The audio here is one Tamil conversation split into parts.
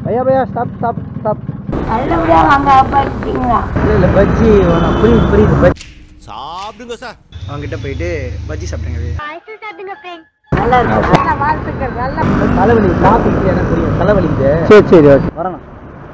பையா பையா ஸ்டாப் ஸ்டாப் ஸ்டாப் நல்லபடியாக வாங்க படிச்சிங்களா இல்லை இல்லை பஜ்ஜி ஒன்று புரியுது புரியுது பஜ்ஜி சாப்பிடுங்க சார் அவங்ககிட்ட போயிட்டு பஜ்ஜி சாப்பிட்டேங்க நல்லா இருக்கு நல்ல வாழ்த்துக்கள் நல்ல தலைவலி டாபிக் எனக்கு புரியும் தலைவலிக்குது சரி சரி ஓகே வரணும்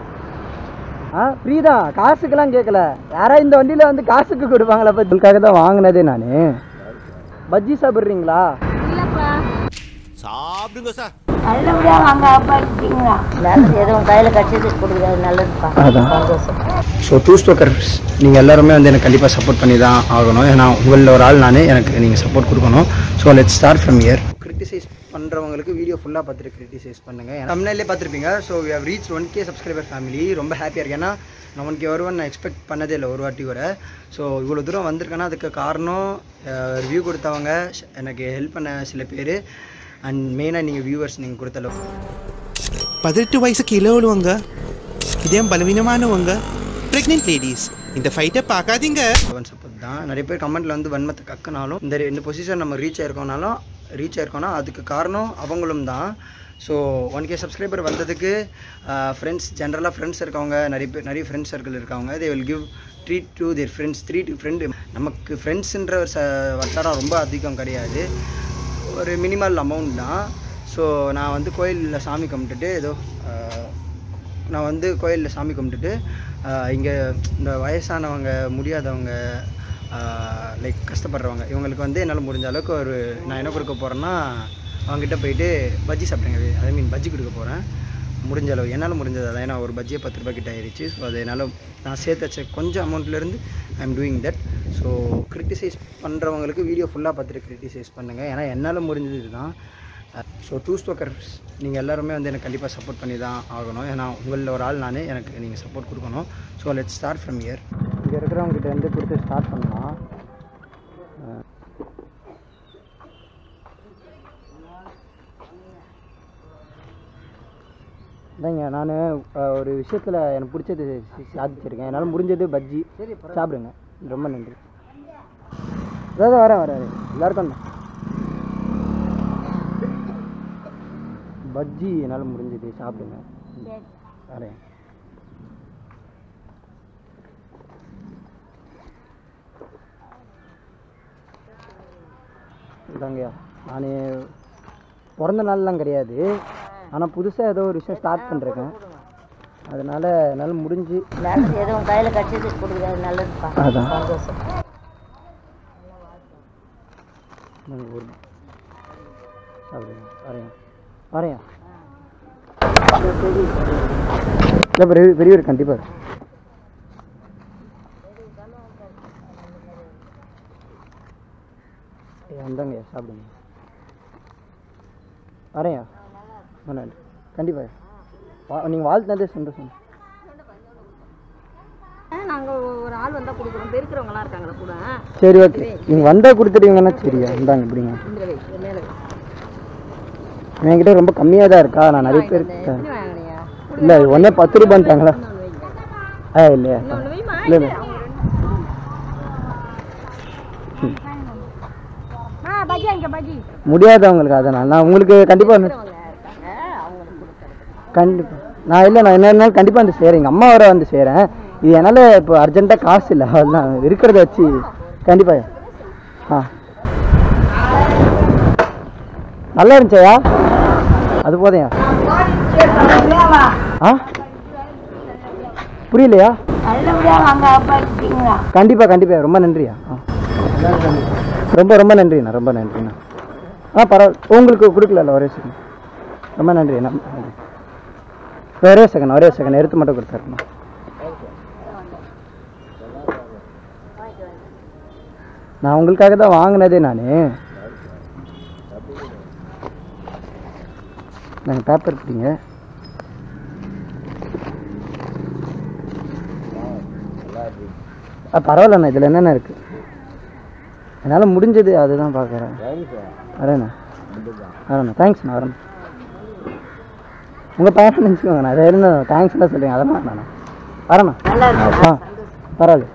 ஆ ஃப்ரீ தான் காசுக்கெல்லாம் கேட்கல யாரா இந்த வண்டியில் வந்து காசுக்கு கொடுப்பாங்களா பத்தி உங்களுக்காக தான் வாங்கினதே நான் பஜ்ஜி சாப்பிட்றீங்களா இல்லைப்பா சாப்பிடுங்க சார் நல்லபடியாக வாங்க படிச்சிங்களா நல்லது எதுவும் கையில் கட்சிது கொடுக்குறது நல்லதுப்பா அதான். சந்தோஷம் ஸோ டூ ஸ்டோக்கர்ஸ் நீங்கள் எல்லாருமே வந்து எனக்கு கண்டிப்பாக சப்போர்ட் பண்ணி தான் ஆகணும் ஏன்னா உங்களில் ஒரு ஆள் நான் எனக்கு நீங்கள் சப்போர்ட் கொடுக்கணும் so let start from here criticise பண்ணுறவங்களுக்கு வீடியோ ஃபுல்லாக பார்த்துட்டு கிரிட்டிசைஸ் பண்ணுங்கள் தமிழ்லேயே பார்த்துருப்பீங்க so we have reach one K subscriber family ரொம்ப ஹாப்பியாக இருக்கேன் ஏன்னா நான் ஒன் கே வருவேன் நான் எக்ஸ்பெக்ட் பண்ணதே இல்லை ஒரு வாட்டி வர ஸோ இவ்வளோ தூரம் வந்திருக்கேன்னா அதுக்கு காரணம் ரிவ்யூ கொடுத்தவங்க ஷ- எனக்கு ஹெல்ப் பண்ண சில பேர் அண்ட் மெயினாக நீங்கள் வியூவர்ஸ் நீங்கள் கொடுத்த love. பதினெட்டு வயசு கீழே உள்ளவங்க இதயம் பலவீனமானவங்க பிரெக்னென்ட் லேடிஸ் இந்த ஃபைட்டை பார்க்காதீங்க ஒன் சப்போர்ட் தான் நிறைய பேர் கமெண்ட்ல வந்து வன்மத்தை கக்குனாலும் இந்த இந்த பொசிஷன் நம்ம ரீச் ஆயிருக்கோம்னாலும் ரீச் ஆயிருக்கோம்னா அதுக்கு காரணம் அவங்களும் தான் ஸோ ஒன் கே சப்ஸ்கிரைபர் வந்ததுக்கு ஃப்ரெண்ட்ஸ் ஜென்ரலாக ஃப்ரெண்ட்ஸ் இருக்கவங்க நிறைய பேர் நிறைய ஃப்ரெண்ட்ஸ் சர்க்கிள் இருக்கவங்க they will give treat to their friends three to friend நமக்கு ஃப்ரெண்ட்ஸுன்ற ஒரு ச வட்டாரம் ரொம்ப அதிகம் கிடையாது ஒரு மினிமல் அமௌண்ட் தான் ஸோ நான் வந்து கோயிலில் சாமி கும்பிட்டுட்டு ஏதோ ஆஹ், நான் வந்து கோயிலில் சாமி கும்பிட்டுட்டு இங்கே இந்த வயசானவங்க முடியாதவங்க லைக் கஷ்டப்படுறவங்க இவங்களுக்கு வந்து என்னால் முடிஞ்ச அளவுக்கு ஒரு நான் என்ன கொடுக்க போகிறேன்னா அவங்ககிட்ட போயிட்டு பஜ்ஜி சாப்பிட்டேங்க ஐ மீன் பஜ்ஜி கொடுக்க போகிறேன் முடிஞ்ச அளவு என்னால் முடிஞ்சது அதான் ஏன்னா ஒரு பஜ்ஜியை பத்து ரூபாய் கிட்ட ஆயிடுச்சு ஸோ அது என்னால் நான் சேர்த்து வச்ச கொஞ்சம் அமௌண்ட்லேருந்து I am doing that so criticise பண்ணுறவங்களுக்கு வீடியோ ஃபுல்லாக பார்த்துட்டு கிரிட்டிசைஸ் பண்ணுங்கள் ஏன்னா என்னால் முடிஞ்சது இதுதான் ஸோ டூ ஸ்டோக்கர்ஸ் நீங்கள் எல்லாருமே வந்து எனக்கு கண்டிப்பாக சப்போர்ட் பண்ணி தான் ஆகணும் ஏன்னா உங்களில் ஒரு ஆள் நான் எனக்கு நீங்கள் சப்போர்ட் கொடுக்கணும் so let start from here இங்கே இருக்கிறவங்ககிட்ட வந்து கொடுத்து ஸ்டார்ட் பண்ணலாம் இல்லைங்க நான் ஒரு விஷயத்தில் எனக்கு பிடிச்சது சாதிச்சிருக்கேன் என்னால் முடிஞ்சது பஜ்ஜி சாப்பிடுங்க ரொம்ப நன்றி அதாவது வரேன் வரேன் எல்லாருக்கும் தான் பஜ்ஜி என்னால் முடிஞ்சது சாப்பிடுங்க வரேன் இதாங்கய்யா நான் பிறந்த நாள்லாம் கிடையாது ஆனால் புதுசாக ஏதோ ஒரு விஷயம் ஸ்டார்ட் பண்ணிருக்கேன் அதனால என்னால் முடிஞ்சு நல்லது எதுவும் கையில் கட்சிது கொடுக்குறது நல்லதுப்பா அதான். சந்தோஷம் நாங்கள் ஒரு சாப்பிடுங்க வரேன் வரேன் இல்லை பெரிய பெரியவர் கண்டிப்பாக வந்தாங்க சாப்பிடுங்க வரேன்யா ரொம்ப நன்றி கண்டிப்பாக வா நீங்கள் வாழ்த்தினதே சந்தோஷம் நாங்கள் ஒரு ஆள் வந்தால் கொடுக்குறோம் பெருக்கிறவங்களாம் இருக்காங்களா கூட சரி ஓகே நீங்கள் வந்தால் கொடுத்துட்டீங்கன்னா சரியா இந்தாங்க இப்படிங்க இந்த வை மேலே என்கிட்ட ரொம்ப கம்மியாக தான் இருக்கா நான் நிறைய பேர் எப்படி வாங்கினியா இல்லை ஒன்றே பத்து ரூபான்ட்டாங்களா ஆ இல்லையா இல்லை இல்லை ஆ பஜ்ஜி அங்கே பஜ்ஜி முடியாதவங்களுக்கு அதனால் நான் உங்களுக்கு கண்டிப்பாக அவங்க இருக்காங்க அவங்களுக்கு கொடுக்குறது கண்டிப்பாக நான் இல்லை நான் என்ன இருந்தாலும் கண்டிப்பாக வந்து செய்கிறேன் எங்கள் அம்மா வர வந்து செய்கிறேன் இது என்னால் இப்போ அர்ஜென்ட்டாக காசு இல்லை அதுதான் இருக்கிறத வச்சு கண்டிப்பாக ஆ நல்லா இருந்துச்சையா அது போதையா ஆ புரியலையா நல்லபடியாக வாங்க படிச்சிங்களா கண்டிப்பாக கண்டிப்பாக ரொம்ப நன்றியா ஆ ரொம்ப ரொம்ப நன்றிண்ணா ரொம்ப நன்றிண்ணா ஆ பரவாயில்ல உங்களுக்கு கொடுக்கல ஒரே செகண்ட் ரொம்ப நன்றி அண்ணா நன்றி. ஒரே செகண்ட் ஒரே செகண்ட் எடுத்து மட்டும் கொடுத்துருக்கணும் நான் உங்களுக்காக தான் வாங்கினதே நான் நாங்கள் பேப்பர் பிடிங்க ஆ பரவாயில்லண்ணா இதில் என்னென்ன இருக்குது என்னால் முடிஞ்சது அதுதான் பார்க்குறேன் வரேண்ணா வரேண்ணா தேங்க்ஸ்ண்ணா வரேண்ணா உங்கள் பையனை நினச்சிக்கோங்கண்ணா அதை இருந்தால் தேங்க்ஸ்லாம் சொல்லுங்க அதெல்லாம் வேணாண்ணா வரேண்ணா ஆ பரவாயில்ல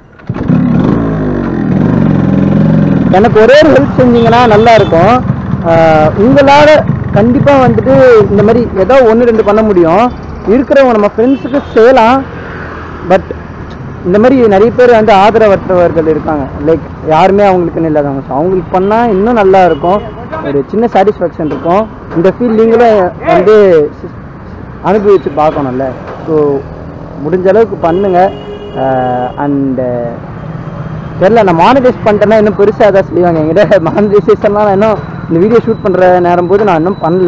எனக்கு ஒரே ஒரு ஹெல்ப் செஞ்சீங்கன்னா நல்லா இருக்கும் உங்களால் கண்டிப்பாக வந்துட்டு இந்த மாதிரி ஏதோ ஒன்று ரெண்டு பண்ண முடியும் இருக்கிறவங்க நம்ம ஃப்ரெண்ட்ஸுக்கு செய்யலாம் பட் இந்த மாதிரி நிறைய பேர் வந்து ஆதரவற்றவர்கள் இருக்காங்க லைக் யாருமே அவங்களுக்குன்னு இல்லாதவங்க ஸோ அவங்களுக்கு பண்ணால் இன்னும் நல்லா இருக்கும் ஒரு சின்ன சாட்டிஸ்ஃபேக்ஷன் இருக்கும் இந்த ஃபீல் நீங்களும் வந்து சி- அனுபவிச்சு பார்க்கணும்ல ஸோ முடிஞ்ச அளவுக்கு பண்ணுங்க அண்டு தெரில நான் மானிட்டைஸ் பண்ணிட்டேன்னா இன்னும் பெருசாக ஏதாவது செய்வாங்க என்கிட்ட மானிட்டைசேஷன்லாம் நான் இன்னும் இந்த வீடியோ ஷூட் பண்ணுற நேரம் போது நான் இன்னும் பண்ணல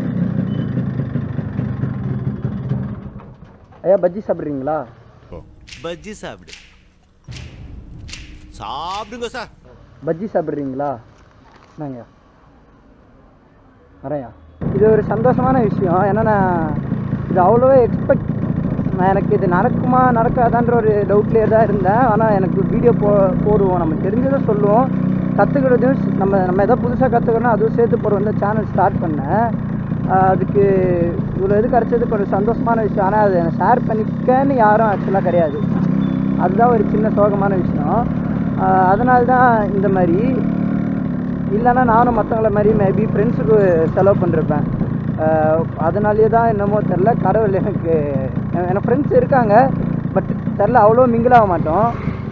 ஐயா பஜ்ஜி சாப்பிட்றீங்களா பஜ்ஜி சாப்பிடு சாப்பிடுங்க சார் பஜ்ஜி சாப்பிட்றீங்களா என்னங்க வரையா இது ஒரு சந்தோஷமான விஷயம் ஏன்னா நான் இது அவ்வளோவா எக்ஸ்பெக்ட் நான் எனக்கு இது நடக்குமா நடக்காதான்ற ஒரு டவுட்லேயே தான் இருந்தேன் ஆனால் எனக்கு வீடியோ போ போடுவோம் நம்ம தெரிஞ்சதை சொல்லுவோம் கற்றுக்கிறதையும் நம்ம நம்ம எதாவது புதுசாக கற்றுக்கணும் அதுவும் சேர்த்து போகிற வந்து சேனல் ஸ்டார்ட் பண்ணேன் ஆஹ் அதுக்கு இவ்வளோ இது கிடச்சது கொஞ்சம் சந்தோஷமான விஷயம் ஆனால் அதை ஷேர் பண்ணிக்கன்னு யாரும் ஆக்சுவலாக கிடையாது அதுதான் ஒரு சின்ன சோகமான விஷயம் ஆஹ் அதனால தான் இந்த மாதிரி இல்லைன்னா நானும் மற்றவங்கள மாதிரி மேபி ஃப்ரெண்ட்ஸுக்கு செலவு பண்ணிருப்பேன் ஆஹ் அதனாலேயே தான் என்னமோ தெரில கடவுள் எனக்கு எ- எனக்கு ஃப்ரெண்ட்ஸ் இருக்காங்க பட் தெரில அவ்வளோ மிங்கிள் ஆக மாட்டோம்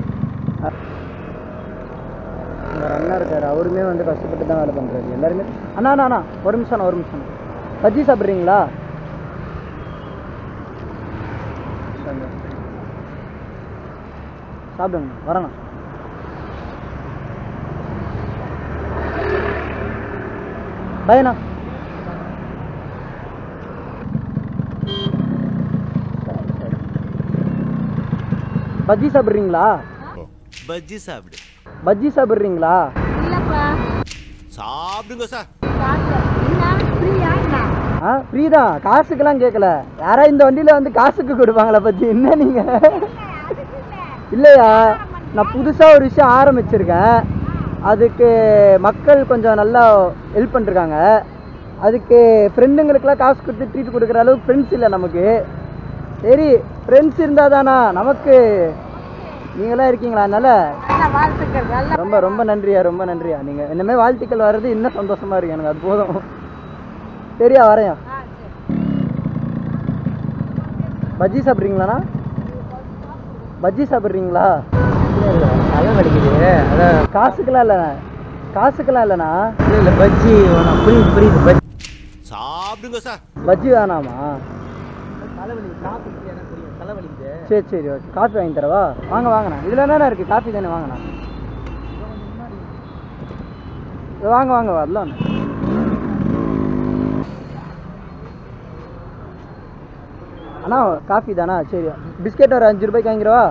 எங்கள் அண்ணா இருக்கார் அவருமே வந்து கஷ்டப்பட்டு தான் வேலை பண்ணுறாரு எல்லாருமே அண்ணா அண்ணா அண்ணா ஒரு நிமிஷம் அண்ணா, ஒரு நிமிஷம் பஜ்ஜி சாப்பிட்றீங்களா சாப்பிடுங்க வரேண்ணா பாய்ண்ணா பஜ்ஜி சாப்பிட்றீங்களா பஜ்ஜி சாப்பிடு பஜ்ஜி சாப்பிட்றீங்களா இல்லப்பா சாப்பிடுங்க சார் சாப்பிட என்ன ஃப்ரீயா என்ன ஆ ஃப்ரீ தான் காசுக்கெல்லாம் கேட்கல யாரா இந்த வண்டியில் வந்து காசுக்கு கொடுப்பாங்களா பஜ்ஜி என்ன நீங்கள் இல்லையா நான் புதுசாக ஒரு விஷயம் ஆரம்பிச்சிருக்கேன் அதுக்கு மக்கள் கொஞ்சம் நல்லா ஹெல்ப் பண்ணிருக்காங்க அதுக்கு ஃப்ரெண்டுங்களுக்கெல்லாம் காசு கொடுத்து ட்ரீட் கொடுக்குற அளவுக்கு ஃப்ரெண்ட்ஸ் இல்லை நமக்கு சரி ஃப்ரெண்ட்ஸ் இருந்தால் தானா நமக்கு நீங்களாம் இருக்கீங்களா அதனால நல்ல வாழ்த்துக்கள் நல்ல ரொம்ப ரொம்ப நன்றியா ரொம்ப நன்றியா நீங்கள் இனிமேல் வாழ்த்துக்கள் வர்றது இன்னும் சந்தோஷமா இருக்கு எனக்கு அது போதும் சரியா வரையா ஆ, சரி. பஜ்ஜி சாப்பிட்றீங்களாண்ணா பஜ்ஜி சாப்பிட்றீங்களா தலை வலிக்குது அதான் காசுக்கெல்லாம் இல்லைண்ணா காசுக்கெல்லாம் இல்லைண்ணா இல்லை இல்லை பஜ்ஜி வேணாம் புரியுது புரியுது பஜ்ஜி சாப்பிடுங்க சார் பஜ்ஜி வேணாமா தலைவலி காப்பி எனக்கு புரியும் தலைவலிக்குது சரி சரி ஓகே காஃபி வாங்கி தரவா வாங்க வாங்கண்ணா இதில் என்னண்ணா இருக்குது காஃபி தானே வாங்கண்ணா இது வாங்க வாங்க வரலாம் அண்ணா காஃபி தானா சரி பிஸ்கெட் ஒரு அஞ்சு ரூபாய்க்கு வாங்கிடுவா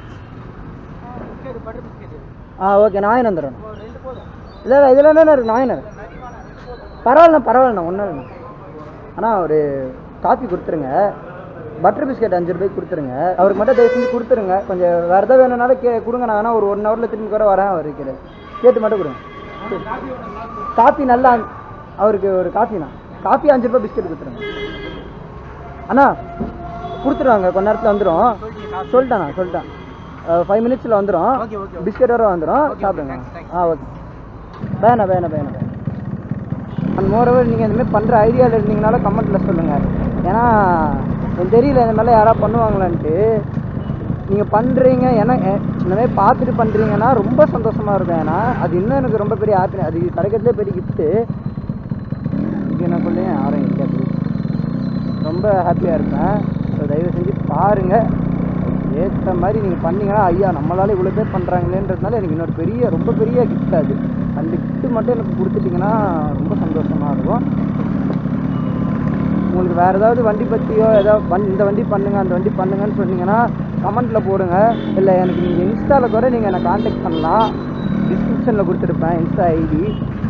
ஆ ஓகே நான் வந்துடுறேன் இல்லை இல்லை இதில் என்னென்ன இருக்கு நான் பரவாயில்லண்ணா பரவாயில்லண்ணா ஒன்றும் இல்லைண்ணா அண்ணா ஒரு காஃபி கொடுத்துருங்க பட்டர் பிஸ்கெட் அஞ்சு ரூபாய்க்கு கொடுத்துருங்க அவருக்கு மட்டும் தயவு செஞ்சு கொடுத்துருங்க கொஞ்சம் வேறு எதாவது வேணும்னாலும் கே கொடுங்க நான் வேணா ஒரு ஒன் ஹவரில் திரும்பி கூட வரேன் அவருக்கு கேட்டு கேட்டு மட்டும் கொடுங்க காஃபி நல்லா அவருக்கு ஒரு காஃபிண்ணா காஃபி அஞ்சு ரூபாய் பிஸ்கெட் கொடுத்துருங்க அண்ணா கொடுத்துருவாங்க கொஞ்ச நேரத்தில் வந்துடும் சொல்லிட்டேண்ணா சொல்லிட்டேன் ஃபைவ் மினிட்ஸில் வந்துடும் பிஸ்கெட் வர வந்துடும் சாப்பிடுங்க ஆ ஓகே வேணா வேணா வேணா வேணா அண்ட் மோரோவர் நீங்கள் இந்த மாதிரி பண்ணுற ஐடியாவில் இருந்தீங்கனாலும் கமெண்ட்டில் சொல்லுங்கள் ஏன்னா எனக்கு தெரியல இந்த மாதிரிலாம் யாராவது பண்ணுவாங்களான்ட்டு நீங்கள் பண்ணுறீங்க ஏன்னா எ- இந்த மாதிரி பார்த்துட்டு பண்ணுறீங்கன்னா ரொம்ப சந்தோஷமாக இருக்கும் ஏன்னா அது இன்னும் எனக்கு ரொம்ப பெரிய ஹாப்பி அது கிடைக்கிறதுலே பெரிய கிஃப்ட்டு இது எனக்குள்ளேயே யாரும் இல்லை அப்படி ரொம்ப ஹாப்பியாக இருப்பேன் ஸோ தயவு செஞ்சு பாருங்கள் ஏற்ற மாதிரி நீங்கள் பண்ணீங்கன்னா ஐயா நம்மளால இவ்வளோ பேர் பண்ணுறாங்களேன்றதுனால எனக்கு இன்னொரு பெரிய ரொம்ப பெரிய கிஃப்ட் அது அந்த கிஃப்ட் மட்டும் எனக்கு கொடுத்துட்டிங்கன்னா ரொம்ப சந்தோஷமாக இருக்கும் உங்களுக்கு வேறு ஏதாவது வண்டி பற்றியோ ஏதாவது வண்டி இந்த வண்டி பண்ணுங்க அந்த வண்டி பண்ணுங்கன்னு சொன்னீங்கன்னா கமெண்ட்டில் போடுங்க இல்லை எனக்கு நீங்கள் இன்ஸ்டாவில் கூட நீங்கள் என்னை காண்டாக்ட் பண்ணலாம் டிஸ்கிரிப்ஷனில் கொடுத்துருப்பேன் இன்ஸ்டா ஐடி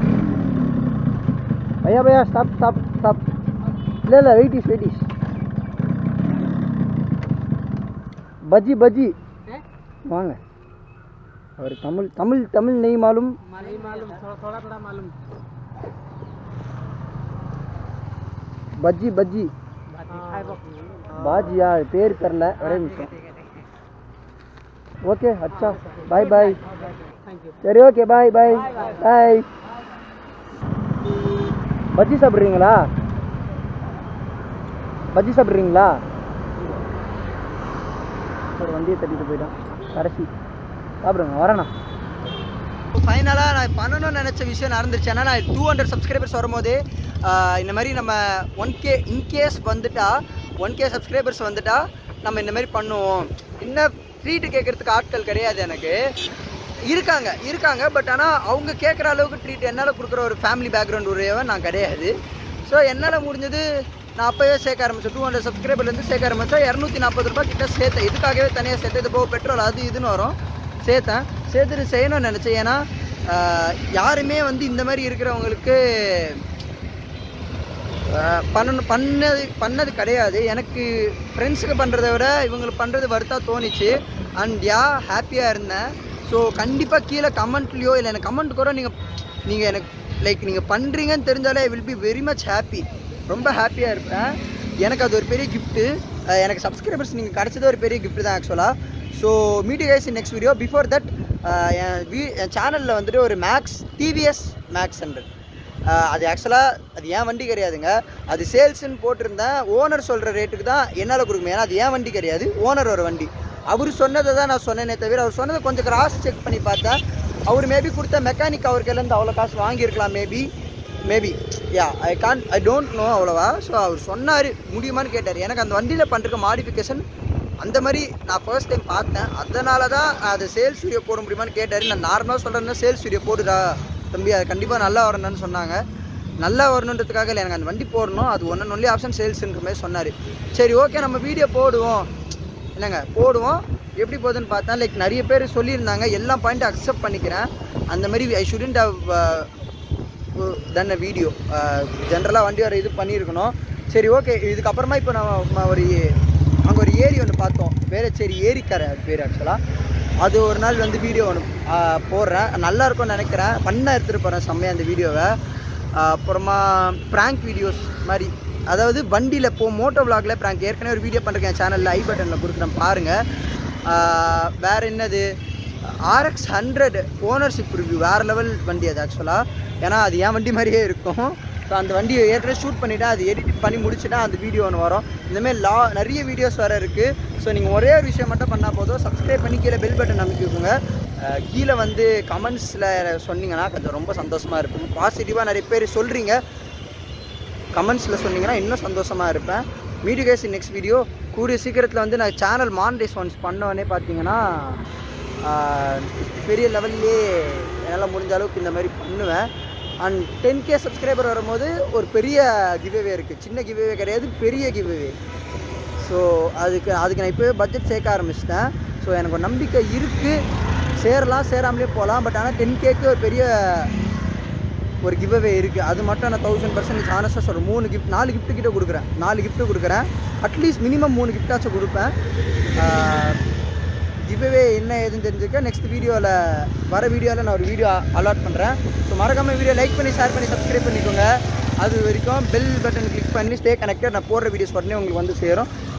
பையா பையா ஸ்டாப் ஸ்டாப் ஸ்டாப் இல்லை இல்லை வெயிட்டிஸ் வெயிட்டிஸ் பஜ்ஜி பஜ்ஜி வாங்க அவர் தமிழ் தமிழ் தமிழ் நெய் மாலும் பஜ்ஜி பஜ்ஜி பாஜியா பேர் தெரில ஒரே நிமிஷம் ஓகே அச்சா பாய் பாய் சரி ஓகே பாய் பாய் பாய் பஜ்ஜி சாப்பிட்றீங்களா பஜ்ஜி சாப்பிட்றீங்களா ஒரு வண்டியை தட்டிட்டு போயிட்டான் கடைசி சாப்பிடுங்க வரேண்ணா ஃபைனலாக நான் பண்ணணும்னு நினச்ச விஷயம் நடந்துருச்சு ஏன்னா நான் டூ ஹண்ட்ரட் சப்ஸ்கிரைபர்ஸ் வரும்போது ஆஹ், இந்த மாதிரி நம்ம ஒன் கே இன்கேஸ் வந்துட்டா ஒன் கே சப்ஸ்கிரைபர்ஸ் வந்துட்டா நம்ம இந்த மாதிரி பண்ணுவோம் இன்னும் ட்ரீட்டு கேட்கறதுக்கு ஆட்கள் கிடையாது எனக்கு இருக்காங்க இருக்காங்க பட் ஆனால் அவங்க கேட்குற அளவுக்கு ட்ரீட் என்னால் கொடுக்குற ஒரு ஃபேமிலி பேக்ரவுண்ட் உடையவன் நான் கிடையாது ஸோ என்னால் முடிஞ்சது நான் அப்போவே சேர்க்க ஆரம்பித்தேன் டூ ஹண்ட்ரட் சப்ஸ்கிரைபர்லேருந்து சேர்க்க ஆரம்பித்தேன் இரநூத்தி நாற்பது ரூபாய் கிட்ட சேர்த்தேன் இதுக்காகவே தனியாக சேர்த்து இது போக பெட்ரோல் அது இதுன்னு வரும் சேர்த்தேன் சேர்த்துட்டு செய்யணும்னு நினச்சேன் ஏன்னா ஆஹ், யாருமே வந்து இந்த மாதிரி இருக்கிறவங்களுக்கு ஆஹ், பண்ணணும் பண்ணது பண்ணது கிடையாது எனக்கு ஃப்ரெண்ட்ஸுக்கு பண்ணுறத விட இவங்களுக்கு பண்ணுறது வருத்தா தோணுச்சு அண்ட் யா ஹாப்பியாக இருந்தேன் ஸோ கண்டிப்பாக கீழே கமெண்ட்லேயோ இல்லை எனக்கு கமெண்ட் கூட நீங்கள் நீங்கள் எனக்கு லைக் நீங்கள் பண்ணுறீங்கன்னு தெரிஞ்சாலே will be very much happy ரொம்ப ஹாப்பியாக இருப்பேன் எனக்கு அது ஒரு பெரிய கிஃப்ட்டு எனக்கு சப்ஸ்கிரைபர்ஸ் நீங்கள் கிடச்சது ஒரு பெரிய gift தான் ஆக்சுவலாக so meet you guys in next video before that என் வீ என் சேனலில் வந்துட்டு ஒரு மேக்ஸ் டிவிஎஸ் மேக்ஸ் ஹண்ட்ரட் அது ஆக்சுவலாக அது ஏன் வண்டி கிடையாதுங்க அது சேல்ஸ்ன்னு போட்டிருந்தேன் ஓனர் சொல்கிற ரேட்டுக்கு தான் என்னால் கொடுக்க முடியும் ஏன்னா அது ஏன் வண்டி கிடையாது ஓனர் ஒரு வண்டி அவர் சொன்னதை தான் நான் சொன்னேனே தவிர அவர் சொன்னதை கொஞ்சம் கிராஸ் செக் பண்ணி பார்த்தேன் அவர் மேபி கொடுத்த மெக்கானிக் அவர் கையிலேருந்து அவ்வளோ காசு வாங்கியிருக்கலாம் maybe maybe yeah I can I don't know அவ்வளோவா ஸோ அவர் சொன்னார் முடியுமான்னு கேட்டார் எனக்கு அந்த வண்டியில் பண்ணுற மாடிஃபிகேஷன் அந்த மாதிரி நான் ஃபர்ஸ்ட் டைம் பார்த்தேன் அதனால தான் அது சேல்ஸ் வீடியோ போட முடியுமான்னு கேட்டார் நான் நார்மலாக சொல்கிறேன்னா சேல்ஸ் வீடியோ போடுடா தம்பி அது கண்டிப்பாக நல்லா வரணும்னு சொன்னாங்க நல்லா வரணுன்றதுக்காக இல்லை எனக்கு அந்த வண்டி போடணும் அது ஒன்று ஒன்லி ஆப்ஷன் சேல்ஸுன்ற மாதிரி சொன்னார் சரி ஓகே நம்ம வீடியோ போடுவோம் இல்லைங்க போடுவோம் எப்படி போகுதுன்னு பார்த்தா லைக் நிறைய பேர் சொல்லியிருந்தாங்க எல்லா பாயிண்ட்டும் அக்செப்ட் பண்ணிக்கிறேன் அந்த மாதிரி I shouldn't have done a video ஜென்ரலாக வண்டி வர இது பண்ணியிருக்கணும் சரி ஓகே இதுக்கப்புறமா இப்போ நம்ம ஒரு அங்கே ஒரு ஏரி ஒன்று பார்த்தோம் வேளச்சேரி ஏரிக்கரை அது பேர் ஆக்சுவலாக அது ஒரு நாள் வந்து வீடியோ ஒன்று போடுறேன் நல்லா இருக்கும்னு நினைக்கிறேன் பண்ண எடுத்துகிட்டு போகிறேன் செம்மையாக அந்த வீடியோவை அப்புறமா ப்ராங்க் வீடியோஸ் மாதிரி அதாவது வண்டியில் போ மோட்டோ விளாகில் ப்ராங்க் ஏற்கனவே ஒரு வீடியோ பண்ணுறேன் சேனலில் ஐ பட்டனில் கொடுக்குறேன் பாருங்கள் வேறு என்னது ஆர்எக்ஸ் ஹண்ட்ரட் ஓனர்ஷிப் ரிவ்யூ வேறு லெவல் வண்டி அது ஆக்சுவலாக ஏன்னா அது என் வண்டி மாதிரியே இருக்கும் ஸோ அந்த வண்டியை ஏற்கனவே ஷூட் பண்ணிவிட்டு அது எடிட் பண்ணி முடிச்சுட்டா அந்த வீடியோ ஒன்று வரும் இந்தமாதிரி லா நிறைய வீடியோஸ் வர இருக்குது ஸோ நீங்கள் ஒரே ஒரு விஷயம் மட்டும் பண்ணால் போதும் சப்ஸ்கிரைப் பண்ணி கீழே பெல் பட்டன் அமைக்கிக்கோங்க அஹ் கீழே வந்து கமெண்ட்ஸில் சொன்னீங்கன்னா கொஞ்சம் ரொம்ப சந்தோஷமாக இருக்கும் பாசிட்டிவாக நிறைய பேர் சொல்கிறீங்க கமெண்ட்ஸில் சொன்னீங்கன்னா இன்னும் சந்தோஷமாக இருப்பேன் மீடியோ கேஸ் நெக்ஸ்ட் வீடியோ கூடிய சீக்கிரத்தில் வந்து நான் சேனல் மானிடைஸ் ஒன்ஸ் பண்ணோடனே பார்த்தீங்கன்னா ஆஹ், பெரிய லெவல்லே என்னால் முடிஞ்ச அளவுக்கு இந்த மாதிரி பண்ணுவேன் அண்ட் டென் கே சப்ஸ்கிரைபர் வரும்போது ஒரு பெரிய கிவ்வே இருக்குது சின்ன கிவ்வே கிடையாது பெரிய கிவ்வே ஸோ அதுக்கு அதுக்கு நான் இப்போவே பட்ஜெட் சேர்க்க ஆரம்பிச்சிட்டேன் ஸோ எனக்கு ஒரு நம்பிக்கை இருக்குது சேரலாம் சேராமலே போகலாம் பட் ஆனால் டென் கேக்கு ஒரு பெரிய ஒரு கிவ்அவே இருக்குது அது மட்டும் நான் தௌசண்ட் பர்சன்டேஜ் ஆனஸ்ட்டாக சொல்கிறேன் மூணு கிஃப்ட் நாலு கிஃப்ட்டு கிட்ட கொடுக்குறேன் நாலு கிஃப்ட்டு கொடுக்குறேன் அட்லீஸ்ட் மினிமம் மூணு கிஃப்டாச்சும் கொடுப்பேன் கிவ்அவே என்ன ஏதுன்னு தெரிஞ்சுக்க நெக்ஸ்ட் வீடியோவில் வர வீடியோவில் நான் ஒரு வீடியோ அலாட் பண்ணுறேன் ஸோ மறக்காம வீடியோ லைக் பண்ணி ஷேர் பண்ணி சப்ஸ்கிரைப் பண்ணிக்கோங்க அது வரைக்கும் பெல் பட்டன் கிளிக் பண்ணி ஸ்டே கனெக்டட் நான் போடுற வீடியோஸ் உடனே உங்களுக்கு வந்து சேரும்